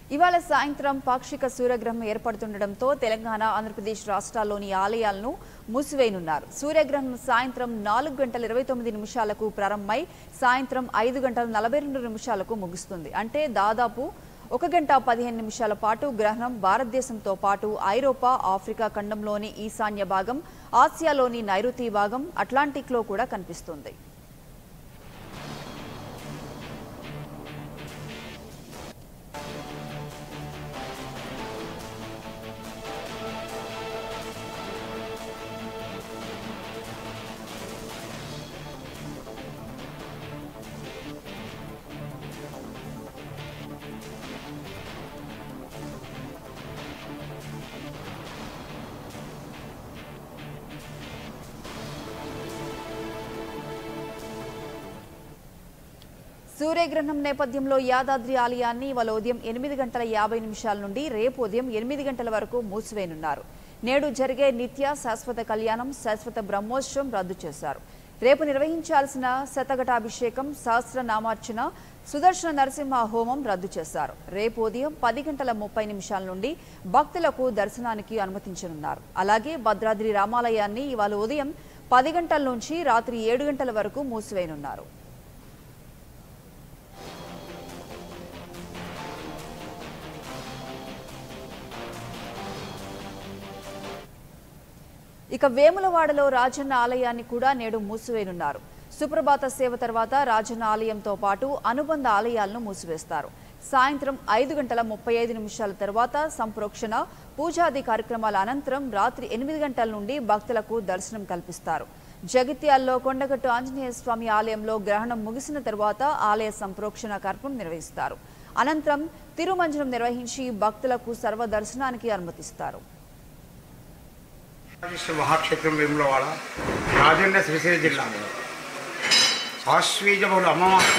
ఇవాళ సాయంత్రం పాక్షిక సూర్యగ్రహణం ఏర్పడుతుండటంతో తెలంగాణ ఆంధ్రప్రదేశ్ రాష్ట్రాల్లోని ఆలయాలను మూసివేయనున్నారు సూర్యగ్రహణం సాయంత్రం నాలుగు గంటల ఇరవై తొమ్మిది నిమిషాలకు ప్రారంభమై సాయంత్రం ఐదు గంటల నలభై రెండు నిమిషాలకు ముగుస్తుంది అంటే దాదాపు ఒక గంట పదిహేను నిమిషాల పాటు గ్రహణం భారతదేశంతో పాటు ఐరోపా ఆఫ్రికా ఖండంలోని ఈశాన్య భాగం ఆసియాలోని నైరుతి భాగం అట్లాంటిక్లో కూడా కనిపిస్తుంది సూర్యగ్రహణం నేపథ్యంలో యాదాద్రి ఆలయాన్ని ఇవాళ ఉదయం ఎనిమిది గంటల యాభై నిమిషాల నుండి రేపు ఉదయం ఎనిమిది గంటల వరకు మూసివేయనున్నారు నేడు జరిగే నిత్య శాశ్వత కళ్యాణం శాశ్వత బ్రహ్మోత్సవం రద్దు చేశారు రేపు నిర్వహించాల్సిన శతఘటాభిషేకం సహస్రనామార్చన సుదర్శన నరసింహ హోమం రద్దు చేశారు రేపు ఉదయం పది గంటల ముప్పై నిమిషాల నుండి భక్తులకు దర్శనానికి అనుమతించనున్నారు అలాగే భద్రాద్రి రామాలయాన్ని ఇవాళ ఉదయం పది గంటల నుంచి రాత్రి ఏడు గంటల వరకు మూసివేయనున్నారు ఇక వేములవాడలో రాజన్న ఆలయాన్ని కూడా నేడు మూసివేయనున్నారు సుప్రభాత సేవ తర్వాత రాజన్న ఆలయంతో పాటు అనుబంధ ఆలయాలను మూసివేస్తారు సాయంత్రం ఐదు గంటల ముప్పై ఐదు నిమిషాల తర్వాత సంప్రోక్షణ పూజాది కార్యక్రమాల అనంతరం రాత్రి ఎనిమిది గంటల నుండి భక్తులకు దర్శనం కల్పిస్తారు జగిత్యాల్లో కొండగట్టు ఆంజనేయ స్వామి ఆలయంలో గ్రహణం ముగిసిన తర్వాత ఆలయ సంప్రోక్షణ కార్యక్రమం నిర్వహిస్తారు అనంతరం తిరుమంజనం నిర్వహించి భక్తులకు సర్వ దర్శనానికి అనుమతిస్తారు రాజేశ్వర మహాక్షేత్రం వేములవాడ రాజన్న శ్రీశైలం జిల్లా ఆశ్వీజ బహుళ అమావాస్య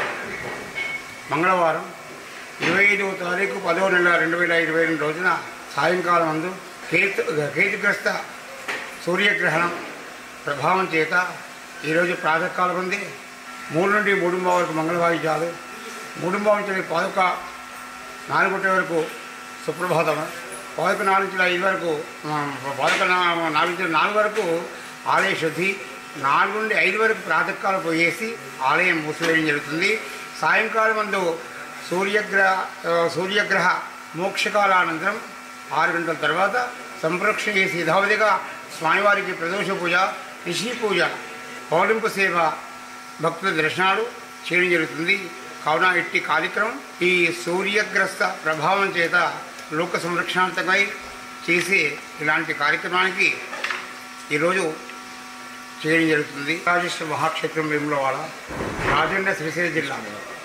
మంగళవారం ఇరవై ఐదవ తారీఖు పదవ నెల రెండు వేల ఇరవై రెండు రోజున సాయంకాలం అందు కేతు కేతుగ్రస్త సూర్యగ్రహణం ప్రభావం చేత ఈరోజు ప్రాతకాలం ఉంది మూడు నుండి మూడు వరకు మంగళవాయిద్యాలు మూడు నుంచి పాదుక నాలుగు గంటల వరకు సుప్రభాతం పాదుక నాలుగు నుంచి ఐదు వరకు ఆ, పాదుక నా- నాలుగు నుంచి నాలుగు వరకు ఆలయ శుద్ధి నాలుగు నుండి ఐదు వరకు ప్రాతకాలం పోయేసి ఆలయం మూసివేయడం జరుగుతుంది సాయంకాలం మందు సూర్యగ్రహ ఆ, సూర్యగ్రహ మోక్షకాలానంతరం ఆరు గంటల తర్వాత సంప్రోక్షణ చేసి యథావిధిగా స్వామివారికి ప్రదోష పూజ రిషి పూజ పౌలింపు సేవ భక్తుల దర్శనాలు చేయడం జరుగుతుంది కావున ఇట్టి కార్యక్రమం ఈ సూర్యగ్రస్త ప్రభావం చేత లోక సంరక్షణార్థమై చేసే ఇలాంటి కార్యక్రమానికి ఈరోజు చేయడం జరుగుతుంది రాజేశ్వర మహాక్షేత్రం వేములవాడ రాజన్న శ్రీశైలం జిల్లా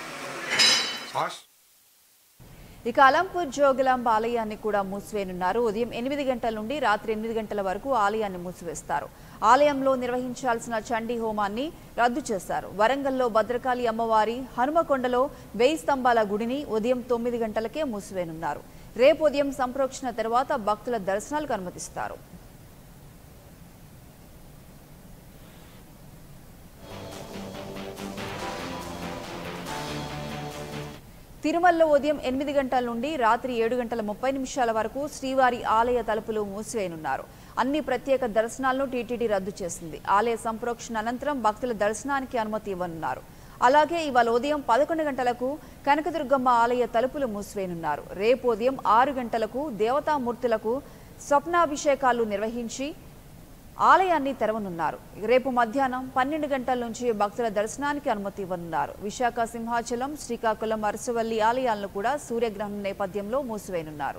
ఆస్- ఇక అలంపూర్ జోగులాంబ ఆలయాన్ని కూడా మూసివేయనున్నారు ఉదయం ఎనిమిది గంటల నుండి రాత్రి ఎనిమిది గంటల వరకు ఆలయాన్ని మూసివేస్తారు ఆలయంలో నిర్వహించాల్సిన చండీ హోమాన్ని రద్దు చేశారు వరంగల్లో భద్రకాళి అమ్మవారి హనుమకొండలో వెయ్యి స్తంభాల గుడిని ఉదయం తొమ్మిది గంటలకే మూసివేయనున్నారు రేపు ఉదయం సంప్రోక్షణ తర్వాత భక్తుల దర్శనాలకు అనుమతిస్తారు తిరుమలలో ఉదయం ఎనిమిది గంటల నుండి రాత్రి ఏడు గంటల ముప్పై నిమిషాల వరకు శ్రీవారి ఆలయ తలుపులు మూసివేయనున్నారు అన్ని ప్రత్యేక దర్శనాలను టీటీడీ రద్దు చేసింది ఆలయ సంప్రోక్షణ అనంతరం భక్తుల దర్శనానికి అనుమతి ఇవ్వనున్నారు అలాగే ఇవాళ ఉదయం పదకొండు గంటలకు కనకదుర్గమ్మ ఆలయ తలుపులు మూసివేయనున్నారు రేపు ఉదయం ఆరు గంటలకు దేవతామూర్తులకు స్వప్నాభిషేకాలు నిర్వహించి ఆలయాన్ని తెరవనున్నారు రేపు మధ్యాహ్నం పన్నెండు గంటల నుంచి భక్తుల దర్శనానికి అనుమతి ఇవ్వనున్నారు విశాఖ సింహాచలం శ్రీకాకుళం అరసవల్లి ఆలయాలను కూడా సూర్యగ్రహణం నేపథ్యంలో మూసివేయనున్నారు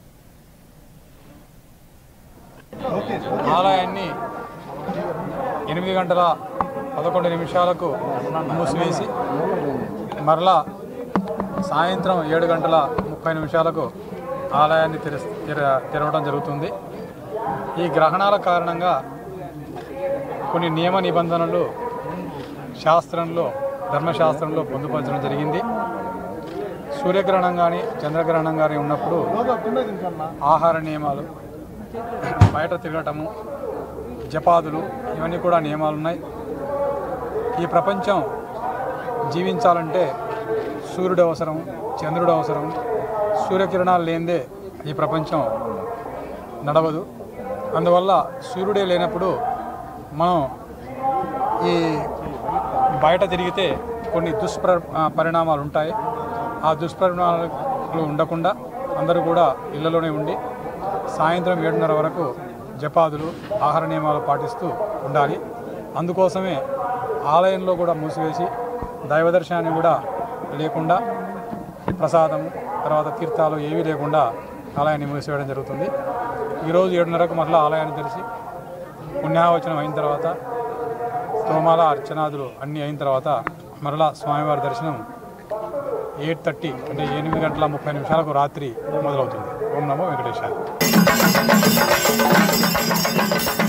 ఆలయాన్ని ఎనిమిది గంటల పదకొండు నిమిషాలకు మూసివేసి మరలా సాయంత్రం ఏడు గంటల ముప్పై నిమిషాలకు ఆలయాన్ని తెర తెర- తెరవడం జరుగుతుంది ఈ గ్రహణాల కారణంగా కొన్ని నియమ నిబంధనలు శాస్త్రంలో ధర్మశాస్త్రంలో పొందుపరచడం జరిగింది సూర్యగ్రహణం కానీ చంద్రగ్రహణం కానీ ఉన్నప్పుడు ఆహార నియమాలు బయట తిరగటము జపాదులు ఇవన్నీ కూడా నియమాలు ఉన్నాయి ఈ ప్రపంచం జీవించాలంటే సూర్యుడు అవసరం చంద్రుడు అవసరం సూర్యకిరణాలు లేనిదే ఈ ప్రపంచం నడవదు అందువల్ల సూర్యుడే లేనప్పుడు మనం ఈ బయట తిరిగితే కొన్ని దుష్ప్ర ఆ, పరిణామాలు ఉంటాయి ఆ దుష్పరిణామాలు ఉండకుండా అందరూ కూడా ఇళ్లలోనే ఉండి సాయంత్రం ఏడున్నర వరకు జపాదులు ఆహార నియమాలు పాటిస్తూ ఉండాలి అందుకోసమే ఆలయంలో కూడా మూసివేసి దైవ దర్శనాన్ని కూడా లేకుండా ప్రసాదం తర్వాత తీర్థాలు ఏవీ లేకుండా ఆలయాన్ని మూసివేయడం జరుగుతుంది ఈరోజు ఏడున్నరకు మరలా ఆలయాన్ని తెరిచి పుణ్యావచనం అయిన తర్వాత తోమాల అర్చనాదులు అన్నీ అయిన తర్వాత మరలా స్వామివారి దర్శనం ఎయిట్ థర్టీ అంటే ఎనిమిది గంటల ముప్పై నిమిషాలకు రాత్రి మొదలవుతుంది ఓం నమో వెంకటేశాయ